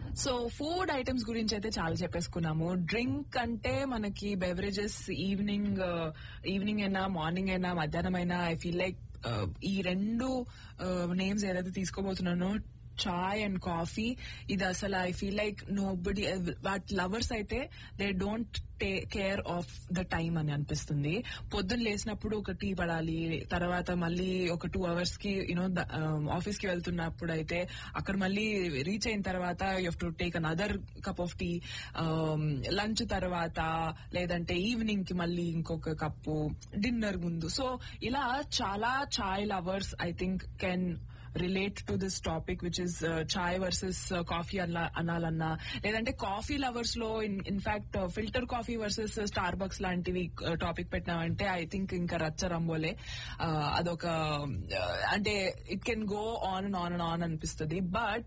so food items గురించి అయితే చాలా చెప్పేసుకున్నాము డ్రింక్ అంటే మనకి బెవరేజెస్ ఈవినింగ్ ఈవినింగ్ అయినా మార్నింగ్ అయినా మధ్యాహ్నం అయినా ఐ ఫీల్ లైక్ ఈ రెండు నేమ్స్ ఏదైతే తీసుకోబోతున్నానో చాయ్ అండ్ కాఫీ ఇది అసలు I feel like nobody what lovers అయితే they don't care of the time అని అనిపిస్తుంది పొద్దున్న లేసినప్పుడు ఒక టీ పడాలి తర్వాత మళ్ళీ ఒక టూ అవర్స్ కి యూనో ఆఫీస్ కి వెళ్తున్నప్పుడు అయితే అక్కడ మళ్ళీ రీచ్ అయిన తర్వాత you to take another cup of tea lunch తర్వాత లేదంటే ఈవినింగ్ కి మళ్ళీ ఇంకొక కప్పు డిన్నర్ ముందు సో ఇలా చాలా chai lovers I think can relate to this topic which is chai versus coffee అలా అనాలన్నా లేదంటే కాఫీ లవర్స్ లో in fact filter coffee versus Starbucks లాంటివి టాపిక్ పెట్టినామంటే ఐ థింక్ ఇంకా రచ్చ రంబోలే అదొక అంటే it can go on and on and on అనిపిస్తుంది బట్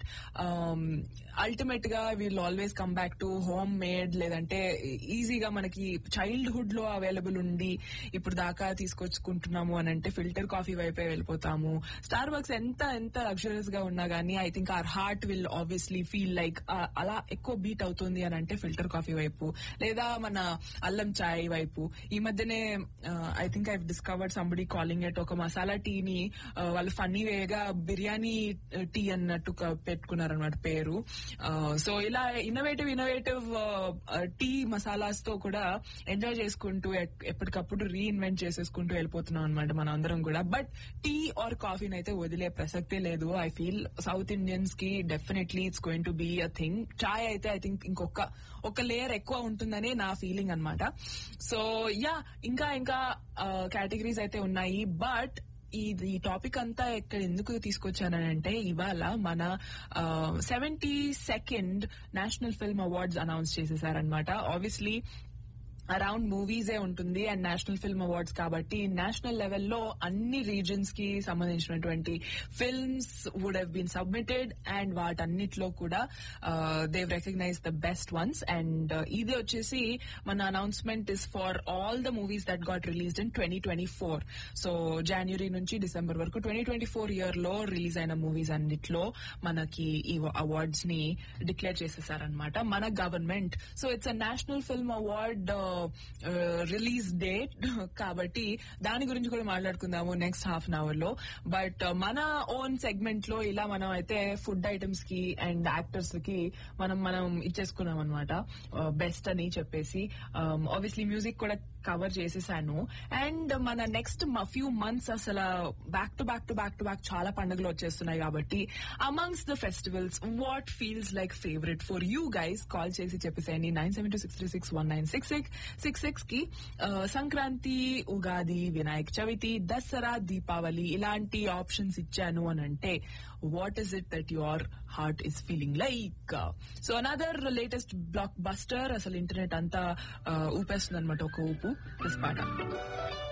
అల్టిమేట్ గా we'll always come back to homemade లేదంటే ఈజీగా మనకి చైల్డ్హుడ్ లో అవైలబుల్ ఉండి ఇప్పుడు దాకా తీసుకొచ్చుకుంటున్నాము అని అంటే ఫిల్టర్ కాఫీ వైపే వెళ్ళిపోతాము స్టార్ బక్స్ ఎంత ఎంత లగ్జరియస్ గా ఉన్నా గానీ I think our heart will obviously feel like అలా ఎక్కువ బీట్ అవుతుంది అని అంటే ఫిల్టర్ కాఫీ వైపు లేదా మన అల్లం చాయ్ వైపు ఈ మధ్యనే I think I discovered somebody calling at ఒక మసాలా టీని వాళ్ళు ఫన్నీ వేగా బిర్యానీ టీ అన్నట్టు పెట్టుకున్నారనమాట పేరు సో ఇలా ఇన్నోవేటివ్ ఇన్నోవేటివ్ టీ మసాలాస్ తో కూడా ఎంజాయ్ చేసుకుంటూ ఎప్పటికప్పుడు రీఇన్వెంట్ చేసేసుకుంటూ వెళ్ళిపోతున్నాం అనమాట మనం అందరం కూడా బట్ టీ ఆర్ కాఫీని అయితే వదిలే ప్రసక్తే లేదు ఐ ఫీల్ సౌత్ ఇండియన్స్ కి definitely it's going to be a thing chai అయితే ఐ థింక్ ఇంకొక ఒక లేయర్ ఎక్కువ ఉంటుందని నా ఫీలింగ్ అనమాట సో యా ఇంకా ఇంకా కేటగిరీస్ అయితే ఉన్నాయి బట్ ఇది ఈ టాపిక్ అంతా ఇక్కడ ఎందుకు తీసుకొచ్చానంటే ఇవాళ మన seventy second national film awards announce చేసేసారనమాట ఆబ్వియస్లీ అరౌండ్ మూవీసే ఉంటుంది అండ్ నేషనల్ ఫిల్మ్ అవార్డ్స్ కాబట్టి నేషనల్ లెవెల్లో అన్ని రీజన్స్ కి సంబంధించినటువంటి films would have been submitted and వాటన్నిటిలో కూడా they've recognise the best ones and ఇది వచ్చేసి మన announcement is for all the movies that got released in twenty twenty four so జనవరి నుంచి డిసెంబర్ వరకు ట్వంటీ ట్వంటీ ఫోర్ ఇయర్ లో release అయిన మూవీస్ అన్నిట్లో మనకి ఈ అవార్డ్స్ ని డిక్లేర్ చేసేసారనమాట మన government so it's a national film award release date కాబట్టి దాని గురించి కూడా మాట్లాడుకుందాము నెక్స్ట్ హాఫ్ అన్ అవర్ లో బట్ మన ఓన్ సెగ్మెంట్ లో ఇలా మనం అయితే ఫుడ్ ఐటమ్స్ కి అండ్ యాక్టర్స్ కి మనం మనం ఇచ్చేసుకున్నాం అనమాట బెస్ట్ అని చెప్పేసి ఆబ్వియస్లీ మ్యూజిక్ కూడా కవర్ చేసేసాను అండ్ మన నెక్స్ట్ ఫ్యూ మంత్స్ అసలు back to back to back to back చాలా పండుగలు వచ్చేస్తున్నాయి కాబట్టి amongst the festivals what feels like favourite for you guys call చేసి చెప్పేసేయండి nine seven two six three six one nine six six six six కి సంక్రాంతి ఉగాది వినాయక చవితి దసరా దీపావళి ఇలాంటి options ఇచ్చాను అని అంటే what is it that your heart is feeling like so another latest blockbuster అసలు internet అంతా ఊపేస్తుంది అనమాట ఒక ఊపు దిస్ పాట